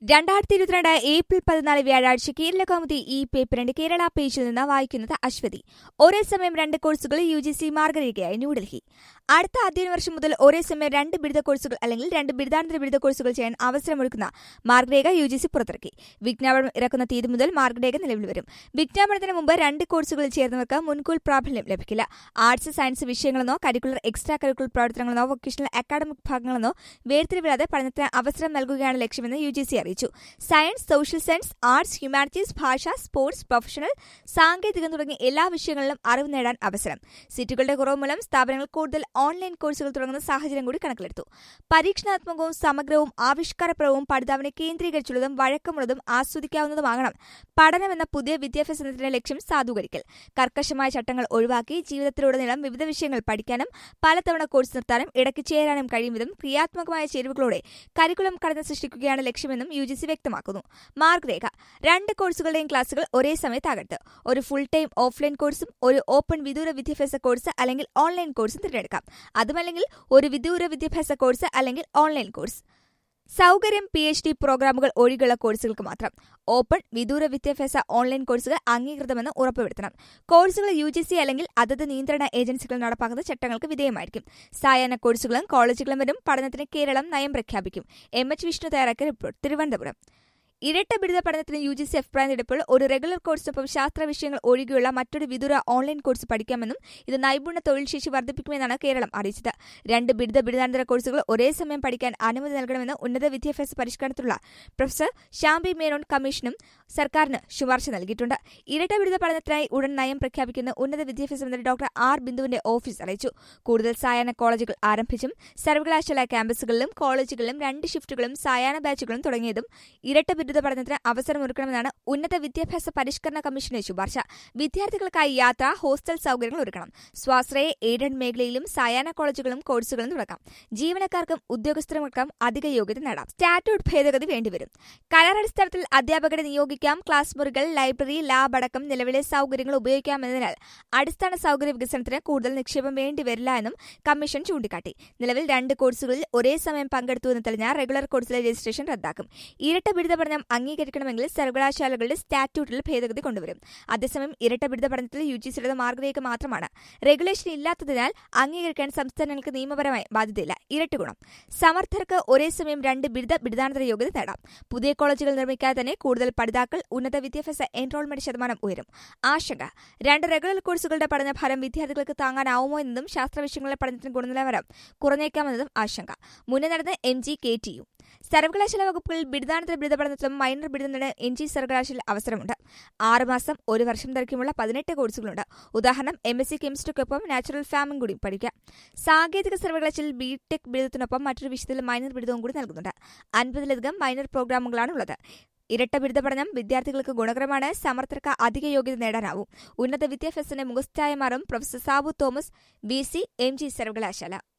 രണ്ടായിരത്തി ഇരുപത്തിരണ്ട് ഏപ്രിൽ പതിനാല് വ്യാഴാഴ്ച കേരള കൗമുദി ഈ പേപ്പറിന്റെ കേരള പേജിൽ നിന്ന് വായിക്കുന്നത് അശ്വതി ഒരേ സമയം രണ്ട് കോഴ്സുകൾ യു ജി സി മാർഗരേഖയായി ന്യൂഡൽഹി അടുത്ത അധ്യയന വർഷം മുതൽ ഒരേ സമയം രണ്ട് ബിരുദ കോഴ്സുകൾ അല്ലെങ്കിൽ രണ്ട് ബിരുദാനന്തര ബിരുദ കോഴ്സുകൾ ചെയ്യാൻ അവസരമൊരുക്കുന്ന മാർഗരേഖ യു ജി സി പുറത്തിറക്കി വിജ്ഞാപനം ഇറക്കുന്ന തീയതി മുതൽ മാർഗരേഖ നിലവിൽ വരും വിജ്ഞാപനത്തിന് മുമ്പ് രണ്ട് കോഴ്സുകളിൽ ചേർന്നവർക്ക് മുൻകൂർ പ്രാബല്യം ലഭിക്കില്ല ആർട്സ് സയൻസ് വിഷയങ്ങളെന്നോ കരിക്കുലർ എക്സ്ട്രാ കരിക്കുലർ പ്രവർത്തനങ്ങളെന്നോ വൊക്കേഷണൽ അക്കാഡമിക് ഭാഗങ്ങളെന്നോ വേർതിരിവില്ലാതെ പഠനത്തിന് അവസരം നൽകുകയാണ് ലക്ഷ്യമെന്ന് യു ജി സി അറിയിച്ചു science social science arts humanities ഭാഷ സ്പോർട്സ് പ്രൊഫഷണൽ സാങ്കേതികം തുടങ്ങിയ എല്ലാ വിഷയങ്ങളിലും അറിവ് നേടാൻ അവസരം സീറ്റുകളുടെ കുറവ് മൂലം സ്ഥാപനങ്ങൾ കൂടുതൽ ഓൺലൈൻ കോഴ്സുകൾ തുടങ്ങുന്ന സാഹചര്യം കൂടി കണക്കിലെടുത്തു പരീക്ഷണാത്മകവും സമഗ്രവും ആവിഷ്കാരപ്രദവും പഠിതാവിനെ കേന്ദ്രീകരിച്ചുള്ളതും വഴക്കമുള്ളതും ആസ്വദിക്കാവുന്നതുമാകണം പഠനമെന്ന പുതിയ വിദ്യാഭ്യാസ നയത്തിന്റെ ലക്ഷ്യം സാധൂകരിക്കൽ കർക്കശമായ ചട്ടങ്ങൾ ഒഴിവാക്കി ജീവിതത്തിലുടനീളം വിവിധ വിഷയങ്ങൾ പഠിക്കാനും പലതവണ കോഴ്സ് നിർത്താനും ഇടയ്ക്ക് ചേരാനും കഴിയും വിധം ക്രിയാത്മകമായ ചേരുവകളോടെ കരിക്കുലം കടന്ന് സൃഷ്ടിക്കുകയാണ് ലക്ഷ്യമെന്നും യു ജി സി വ്യക്തമാക്കുന്നു മാർഗരേഖ രണ്ട് കോഴ്സുകളുടെയും ക്ലാസുകൾ ഒരേ സമയത്താകട്ടെ ഒരു ഫുൾ ടൈം ഓഫ്ലൈൻ കോഴ്സും ഒരു ഓപ്പൺ വിദൂര വിദ്യാഭ്യാസ കോഴ്സ് അല്ലെങ്കിൽ ഓൺലൈൻ കോഴ്സും തിരഞ്ഞെടുക്കാം അതുമല്ലെങ്കിൽ ഒരു വിദൂര വിദ്യാഭ്യാസ കോഴ്സ് അല്ലെങ്കിൽ ഓൺലൈൻ കോഴ്സ് സൗകര്യം പി എച്ച് ഡി പ്രോഗ്രാമുകൾ ഒഴികെയുള്ള കോഴ്സുകൾക്ക് മാത്രം ഓപ്പൺ വിദൂര വിദ്യാഭ്യാസ ഓൺലൈൻ കോഴ്സുകൾ അംഗീകൃതമെന്ന് ഉറപ്പുവരുത്തണം കോഴ്സുകൾ യു ജി സി അല്ലെങ്കിൽ അതത് നിയന്ത്രണ ഏജൻസികൾ നടപ്പാക്കുന്ന ചട്ടങ്ങൾക്ക് വിധേയമായിരിക്കും സായാഹ്ന കോഴ്സുകളും കോളേജുകളും വരും പഠനത്തിന് കേരളം നയം പ്രഖ്യാപിക്കും എം എച്ച് വിഷ്ണു തയ്യാറാക്കിയ റിപ്പോർട്ട് തിരുവനന്തപുരം ഇരട്ട ബിരുദ പഠനത്തിന് യു ജി സി അഭിപ്രായം നേടിയപ്പോൾ ഒരു റെഗുലർ കോഴ്സിനൊപ്പം ശാസ്ത്ര വിഷയങ്ങൾ ഒഴികെയുള്ള മറ്റൊരു വിദൂര ഓൺലൈൻ കോഴ്സ് പഠിക്കാമെന്നും ഇത് നൈപുണ്യ തൊഴിൽ ശേഷി വർദ്ധിപ്പിക്കുമെന്നാണ് കേരളം അറിയിച്ചത് രണ്ട് ബിരുദ ബിരുദാനന്തര കോഴ്സുകൾ ഒരേ സമയം പഠിക്കാൻ അനുമതി നൽകണമെന്ന് ഉന്നത വിദ്യാഭ്യാസ പരിഷ്കരണത്തിലുള്ള പ്രൊഫസർ ഷാംബി മേനോൻ കമ്മീഷനും സർക്കാരിന് ശുപാർശ നൽകിയിട്ടുണ്ട് ഇരട്ട ബിരുദ പഠനത്തിനായി ഉടൻ നയം പ്രഖ്യാപിക്കുന്ന ഉന്നത വിദ്യാഭ്യാസ മന്ത്രി ഡോക്ടർ ആർ ബിന്ദുവിന്റെ ഓഫീസ് അറിയിച്ചു കൂടുതൽ സായാഹ്ന കോളേജുകൾ ആരംഭിച്ചും സർവകലാശാല ക്യാമ്പസുകളിലും കോളേജുകളിലും രണ്ട് ഷിഫ്റ്റുകളും സായാഹ്ന ബാച്ചുകളും തുടങ്ങിയതും ഇരട്ട ബിരുദ പഠനത്തിന് അവസരമൊരുക്കണമെന്നാണ് ഉന്നത വിദ്യാഭ്യാസ പരിഷ്കരണ കമ്മീഷന്റെ ശുപാർശ വിദ്യാർത്ഥികൾക്കായി യാത്ര ഹോസ്റ്റൽ സൌകര്യങ്ങൾ ഒരുക്കണം സ്വാശ്രയ എയ്ഡഡ് മേഖലയിലും സായാഹ്ന കോളേജുകളും കോഴ്സുകളും തുടങ്ങാം ജീവനക്കാർക്കും ഉദ്യോഗസ്ഥർക്കും അധിക യോഗ്യത നേടാം സ്റ്റാറ്റ്യൂട്ട് ഭേദഗതി വേണ്ടിവരും കരാറടിസ്ഥാനത്തിൽ അധ്യാപകരെ നിയോഗിക്കാം ക്ലാസ് മുറികൾ ലൈബ്രറി ലാബ് അടക്കം നിലവിലെ സൌകര്യങ്ങൾ ഉപയോഗിക്കാമെന്നതിനാൽ അടിസ്ഥാന സൌകര്യ വികസനത്തിന് കൂടുതൽ നിക്ഷേപം വേണ്ടിവരില്ല എന്നും കമ്മീഷൻ ചൂണ്ടിക്കാട്ടി നിലവിൽ രണ്ട് കോഴ്സുകളിൽ ഒരേ സമയം പങ്കെടുത്തുവെന്ന് തെളിഞ്ഞ റെഗുലർ കോഴ്സിലെ രജിസ്ട്രേഷൻ റദ്ദാക്കും ഇരട്ട ബിരുദ പഠനം അംഗീകരിക്കണമെങ്കിൽ സർവകലാശാലകളുടെ സ്റ്റാറ്റ്യൂട്ടിൽ ഭേദഗതി കൊണ്ടുവരും അതേസമയം ഇരട്ട ബിരുദ പഠനത്തിൽ യു ജി സിയുടെ മാർഗരേഖ മാത്രമാണ് റെഗുലേഷൻ ഇല്ലാത്തതിനാൽ അംഗീകരിക്കാൻ സംസ്ഥാനങ്ങൾക്ക് നിയമപരമായി ബാധ്യതയില്ല ഇരട്ട ഗുണം സമർത്ഥർക്ക് ഒരേ സമയം രണ്ട് ബിരുദ ബിരുദാനന്തര യോഗ്യത നേടാം പുതിയ കോളേജുകൾ നിർമ്മിക്കാതെ തന്നെ കൂടുതൽ പഠിതാക്കൾ ഉന്നത വിദ്യാഭ്യാസ എൻറോൾമെന്റ് ശതമാനം ഉയരും ആശങ്ക രണ്ട് റെഗുലർ കോഴ്സുകളുടെ പഠനഭാരം വിദ്യാർത്ഥികൾക്ക് താങ്ങാനാവുമോ എന്നതും ശാസ്ത്ര വിഷയങ്ങളിലെ പഠനത്തിന് ഗുണനിലവാരം കുറഞ്ഞേക്കാമെന്നതും ആശങ്ക മുന്നേ നടന്ന M G K T U സർവകലാശാല വകുപ്പുകളിൽ ബിരുദാനന്തര ബിരുദ പഠനത്തിലും മൈനർ ബിരുദം നേടാൻ എൻ ജി സർവകലാശാല അവസരമുണ്ട് ആറുമാസം ഒരു വർഷം ദൈർഘ്യമുള്ള പതിനെട്ട് കോഴ്സുകളുണ്ട് ഉദാഹരണം എം എസ് സി കെമിസ്ട്രിക്കൊപ്പം നാച്ചുറൽ ഫാമിംഗ് കൂടി പഠിക്കാം സാങ്കേതിക സർവകലാശാലയിൽ ബി ടെക് ബിരുദത്തിനൊപ്പം മറ്റൊരു വിഷയത്തിൽ മൈനർ ബിരുദവും കൂടി നൽകുന്നുണ്ട് അൻപതിലധികം മൈനർ പ്രോഗ്രാമുകളാണ് ഉള്ളത് ഇരട്ട ബിരുദ പഠനം വിദ്യാർത്ഥികൾക്ക് ഗുണകരമാണ് സമർത്ഥർക്ക് അധിക യോഗ്യത നേടാനാവും ഉന്നത വിദ്യാഭ്യാസത്തിന്റെ മുഖസ്ഥായ മാറും professor Sabu Thomas B C M G സർവകലാശാല